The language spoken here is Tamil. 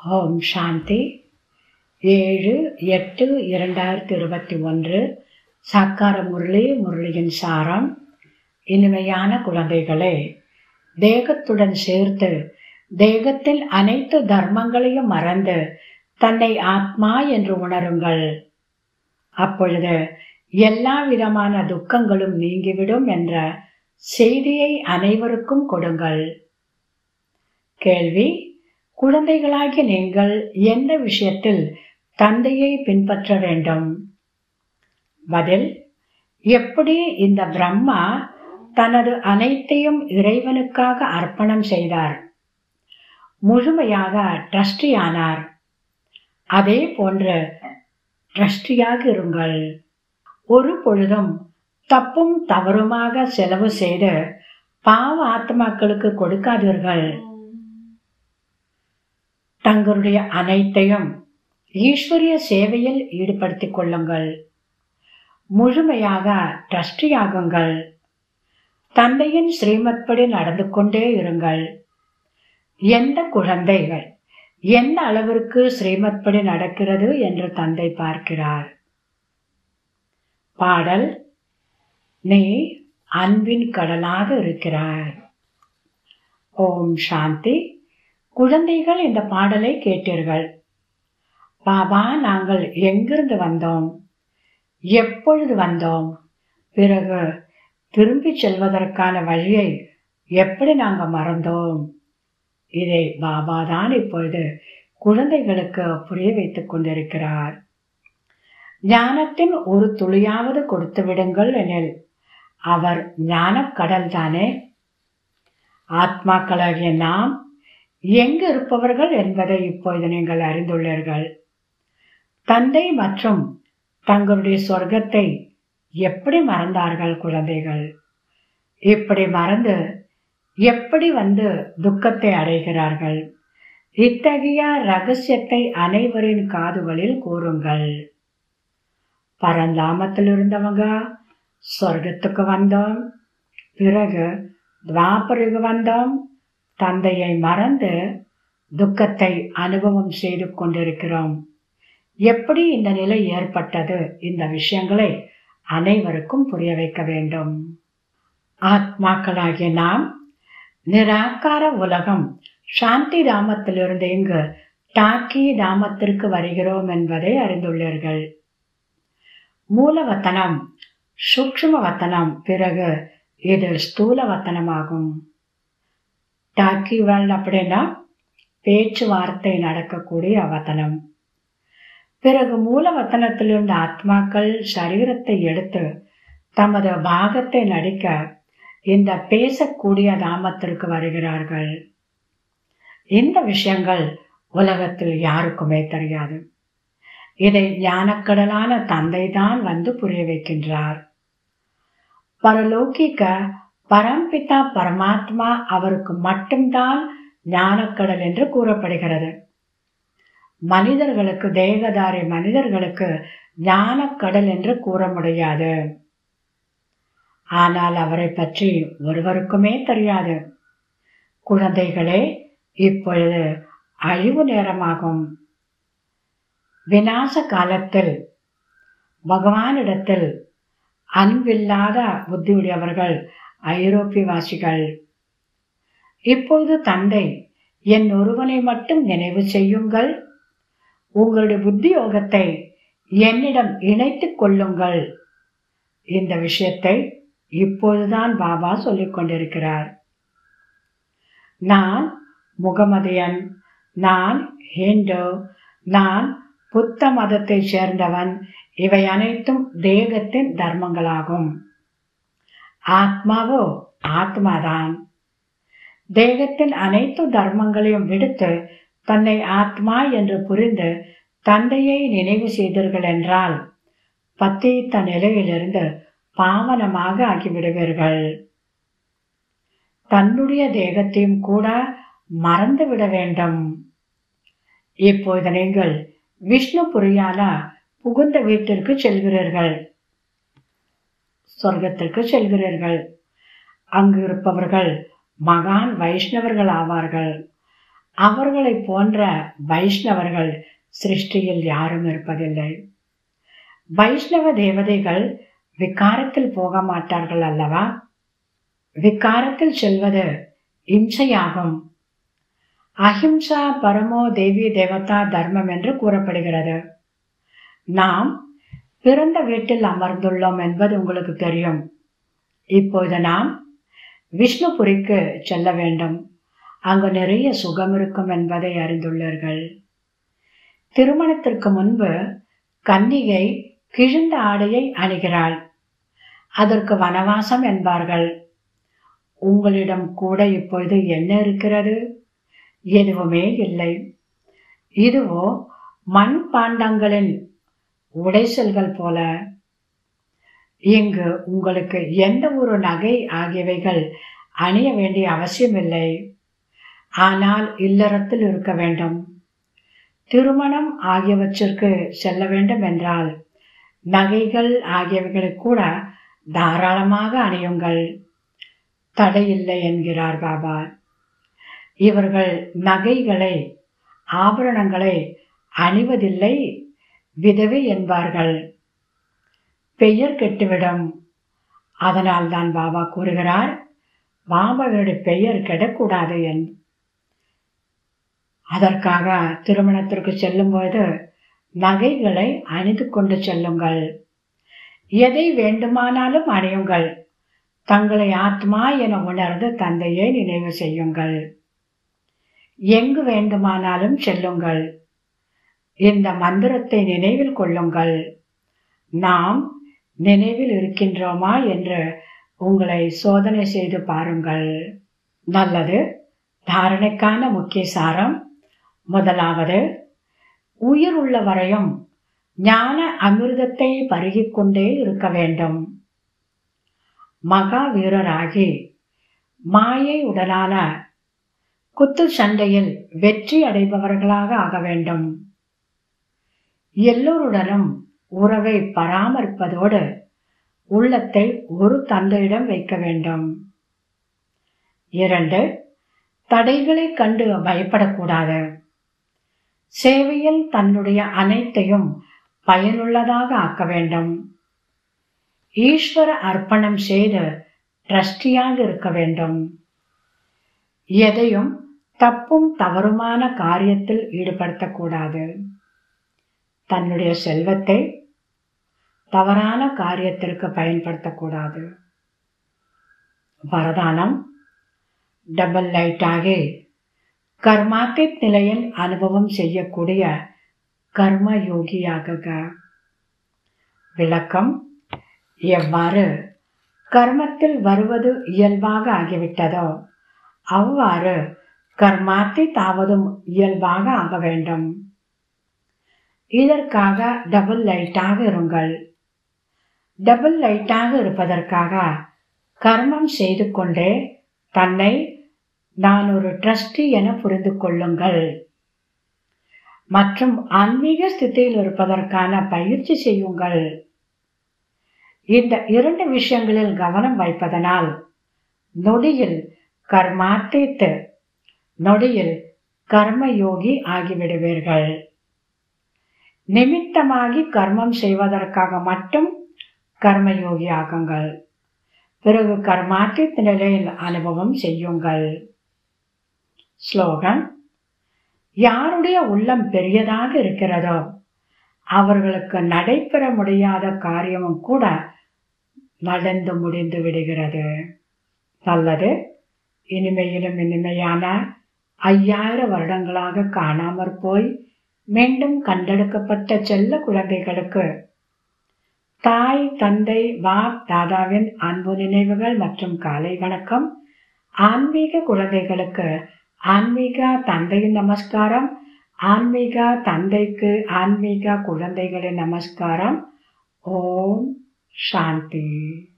ஓம் சாந்தி ஏழு எட்டு இரண்டாயிரத்தி இருபத்தி ஒன்று சாக்கார முரளி முரளியின் சாரம் இனிமையான குழந்தைகளே தேகத்துடன் சேர்த்து தேகத்தில் அனைத்து தர்மங்களையும் மறந்து தன்னை ஆத்மா என்று உணருங்கள் அப்பொழுது எல்லா விதமான துக்கங்களும் நீங்கிவிடும் என்ற செய்தியை அனைவருக்கும் கொடுங்கள் கேள்வி குழந்தைகளாகிய நீங்கள் எந்த விஷயத்தில் தந்தையை பின்பற்ற வேண்டும் பதில் எப்படி இந்த பிரம்மா தனது அனைத்தையும் இறைவனுக்காக அர்ப்பணம் செய்தார் முழுமையாக ட்ரஸ்டி ஆனார் அதே போன்று ட்ரஸ்டியாக இருங்கள் ஒரு பொழுதும் தப்பும் தவறுமாக செலவு செய்து பாவ ஆத்மாக்களுக்கு கொடுக்காதீர்கள் தங்களுடைய அனைத்தையும் ஈஸ்வரிய சேவையில் ஈடுபடுத்திக் கொள்ளுங்கள் முழுமையாக ட்ரஸ்டியாகுங்கள் தந்தையின் ஸ்ரீமத்படி நடந்து கொண்டே இருங்கள் எந்த குழந்தைகள் எந்த அளவிற்கு ஸ்ரீமத்படி நடக்கிறது என்று தந்தை பார்க்கிறார் பாடல் நீ அன்பின் கடலாக இருக்கிறார் ஓம் சாந்தி குழந்தைகள் இந்த பாடலை கேட்டீர்கள் பாபா நாங்கள் எங்கிருந்து வந்தோம் எப்பொழுது வந்தோம் பிறகு திரும்பி செல்வதற்கான வழியை எப்படி நாங்கள் மறந்தோம் இதை பாபா தான் இப்பொழுது குழந்தைகளுக்கு புரிய வைத்துக் கொண்டிருக்கிறார் ஞானத்தின் ஒரு துளியாவது கொடுத்து விடுங்கள் எனில் அவர் ஞானக்கடல் தானே ஆத்மாக்களாகிய நாம் எங்கு இருப்பவர்கள் என்பதை இப்பொழுது நீங்கள் அறிந்துள்ளீர்கள் தந்தை மற்றும் தங்களுடைய சொர்க்கத்தை எப்படி மறந்தார்கள் குழந்தைகள் இப்படி மறந்து எப்படி வந்து துக்கத்தை அடைகிறார்கள் இத்தகைய ரகசியத்தை அனைவரின் காதுகளில் கூறுங்கள் பரந்தாமத்தில் இருந்தவங்க சொர்க்கத்துக்கு வந்தோம் பிறகு துவாபருக்கு வந்தோம் தந்தையை மறந்து துக்கத்தை அனுபவம் செய்து கொண்டிருக்கிறோம் எப்படி இந்த நிலை ஏற்பட்டது இந்த விஷயங்களை அனைவருக்கும் புரிய வைக்க வேண்டும் ஆத்மாக்களாகிய நாம் நிராகார உலகம் சாந்தி தாமத்திலிருந்து இங்கு டாக்கி தாமத்திற்கு வருகிறோம் என்பதை அறிந்துள்ளீர்கள் மூலவத்தனம் சூக்ஷ்ம வத்தனம் பிறகு இது ஸ்தூல வத்தனமாகும் டாக்கி வேர்ல்ட் அப்படின்னா பேச்சுவார்த்தை நடக்கக்கூடிய வத்தனம் பிறகு மூலவத்தனத்திலிருந்து ஆத்மாக்கள் சரீரத்தை எடுத்து தமது பாகத்தை நடிக்க இந்த பேசக்கூடிய தாமத்திற்கு வருகிறார்கள் இந்த விஷயங்கள் உலகத்தில் யாருக்குமே தெரியாது இதை ஞானக்கடலான தந்தை தான் வந்து புரிய வைக்கின்றார் பரலோகிக்க பரம்பிதா பரமாத்மா அவருக்கு மட்டும்தான் ஞானக்கடல் என்று கூறப்படுகிறது மனிதர்களுக்கு தேகதாரி மனிதர்களுக்கு ஞானக்கடல் என்று கூற முடியாது ஆனால் அவரை பற்றி ஒருவருக்குமே தெரியாது குழந்தைகளே இப்பொழுது அழிவு நேரமாகும் விநாச காலத்தில் பகவானிடத்தில் அன்பில்லாத புத்தியுடையவர்கள் ஐரோப்பியவாசிகள் இப்பொழுது தந்தை என் ஒருவனை மட்டும் நினைவு செய்யுங்கள் உங்களுடைய புத்தி யோகத்தை என்னிடம் இணைத்துக் கொள்ளுங்கள் இந்த விஷயத்தை இப்பொழுதுதான் பாபா சொல்லிக் கொண்டிருக்கிறார் நான் முகமதியன் நான் ஹிந்து நான் புத்த மதத்தை சேர்ந்தவன் இவை அனைத்தும் தேகத்தின் தர்மங்களாகும் ஆத்மாவோ ஆத்மாதான் தேகத்தின் அனைத்து தர்மங்களையும் விடுத்து தன்னை ஆத்மா என்று புரிந்து தந்தையை நினைவு செய்தீர்கள் என்றால் பத்தித்த நிலையிலிருந்து பாவனமாக ஆகிவிடுவீர்கள் தன்னுடைய தேகத்தையும் கூட மறந்துவிட வேண்டும் இப்போது நீங்கள் விஷ்ணு புரியால புகுந்த வீட்டிற்கு செல்கிறீர்கள் சொர்க்கத்திற்கு செல்கிறீர்கள் அங்கு இருப்பவர்கள் மகான் வைஷ்ணவர்கள் ஆவார்கள் அவர்களைப் போன்ற வைஷ்ணவர்கள் சிருஷ்டியில் யாரும் இருப்பதில்லை வைஷ்ணவ தேவதைகள் விகாரத்தில் போக மாட்டார்கள் அல்லவா விகாரத்தில் செல்வது இம்சையாகும் அஹிம்சா பரமோ தேவி தேவதா தர்மம் என்று கூறப்படுகிறது நாம் பிறந்த வீட்டில் அமர்ந்துள்ளோம் என்பது உங்களுக்கு தெரியும் இப்போது நாம் விஷ்ணுபுரிக்கு செல்ல வேண்டும் அங்கு நிறைய சுகம் இருக்கும் என்பதை அறிந்துள்ளீர்கள் திருமணத்திற்கு முன்பு கன்னிகை கிழிந்த ஆடையை அணிகிறாள் அதற்கு வனவாசம் என்பார்கள் உங்களிடம் கூட இப்பொழுது என்ன இருக்கிறது எதுவுமே இல்லை இதுவோ மண் பாண்டங்களின் உடைசல்கள் போல இங்கு உங்களுக்கு எந்த ஒரு நகை ஆகியவைகள் அணிய வேண்டிய அவசியமில்லை ஆனால் இல்லறத்தில் இருக்க வேண்டும் திருமணம் ஆகியவற்றிற்கு செல்ல வேண்டும் என்றால் நகைகள் ஆகியவைகளை கூட தாராளமாக அணியுங்கள் தடையில்லை என்கிறார் பாபா இவர்கள் நகைகளை ஆபரணங்களை அணிவதில்லை விதவை என்பார்கள் பெயர் கெட்டுவிடும் அதனால் தான் பாபா கூறுகிறார் பாபாவுடைய பெயர் கெடக்கூடாது என் அதற்காக திருமணத்திற்கு செல்லும்போது நகைகளை அணிந்து கொண்டு செல்லுங்கள் எதை வேண்டுமானாலும் அணியுங்கள் தங்களை ஆத்மா என உணர்ந்து தந்தையை நினைவு செய்யுங்கள் எங்கு வேண்டுமானாலும் செல்லுங்கள் இந்த மந்திரத்தை நினைவில் கொள்ளுங்கள் நாம் நினைவில் இருக்கின்றோமா என்று உங்களை சோதனை செய்து பாருங்கள் நல்லது தாரணைக்கான முக்கிய சாரம் முதலாவது உயிர் உள்ள வரையும் ஞான அமிர்தத்தை பருகிக் கொண்டே இருக்க வேண்டும் மகா வீரராகி மாயை உடனான குத்து சண்டையில் வெற்றி அடைபவர்களாக ஆக வேண்டும் எல்லோருடனும் உறவை பராமரிப்பதோடு உள்ளத்தை ஒரு தந்தையிடம் வைக்க வேண்டும் இரண்டு தடைகளை கண்டு பயப்படக்கூடாது சேவையில் தன்னுடைய அனைத்தையும் பயனுள்ளதாக ஆக்க வேண்டும் ஈஸ்வர அர்ப்பணம் செய்து ட்ரஸ்டியாக இருக்க வேண்டும் எதையும் தப்பும் தவறுமான காரியத்தில் ஈடுபடுத்தக்கூடாது தன்னுடைய செல்வத்தை தவறான காரியத்திற்கு பயன்படுத்தக்கூடாது வரதானம் டபுள் லைட்டாகி கர்மாத்தித் நிலையில் அனுபவம் செய்யக்கூடிய கர்ம யோகியாக விளக்கம் எவ்வாறு கர்மத்தில் வருவது இயல்பாக ஆகிவிட்டதோ அவ்வாறு கர்மாத்தி தாவதும் இயல்பாக ஆக வேண்டும் இதற்காக டபுள் லைட்டாக இருங்கள் டபுள் லைட்டாக இருப்பதற்காக கர்மம் செய்து கொண்டே தன்னை நான் ஒரு ட்ரஸ்டி என புரிந்து கொள்ளுங்கள் மற்றும் ஆன்மீக ஸ்திதியில் இருப்பதற்கான பயிற்சி செய்யுங்கள் இந்த இரண்டு விஷயங்களில் கவனம் வைப்பதனால் நொடியில் கர்மார்த்தித்து நொடியில் கர்மயோகி ஆகிவிடுவீர்கள் நிமித்தமாகி கர்மம் செய்வதற்காக மட்டும் கர்மயோகி ஆகுங்கள் பிறகு கர்மாத்தித் நிலையில் அனுபவம் செய்யுங்கள் ஸ்லோகன் யாருடைய உள்ளம் பெரியதாக இருக்கிறதோ அவர்களுக்கு நடைபெற முடியாத காரியமும் கூட நடந்து முடிந்து விடுகிறது நல்லது இனிமையிலும் இனிமையான ஐயாயிரம் வருடங்களாக காணாமற் போய் மீண்டும் கண்டெடுக்கப்பட்ட செல்ல குழந்தைகளுக்கு தாய் தந்தை பாப் தாதாவின் அன்பு நினைவுகள் மற்றும் காலை வணக்கம் ஆன்மீக குழந்தைகளுக்கு ஆன்மீக தந்தையின் நமஸ்காரம் ஆன்மீக தந்தைக்கு ஆன்மீக குழந்தைகளின் நமஸ்காரம் ஓம் சாந்தி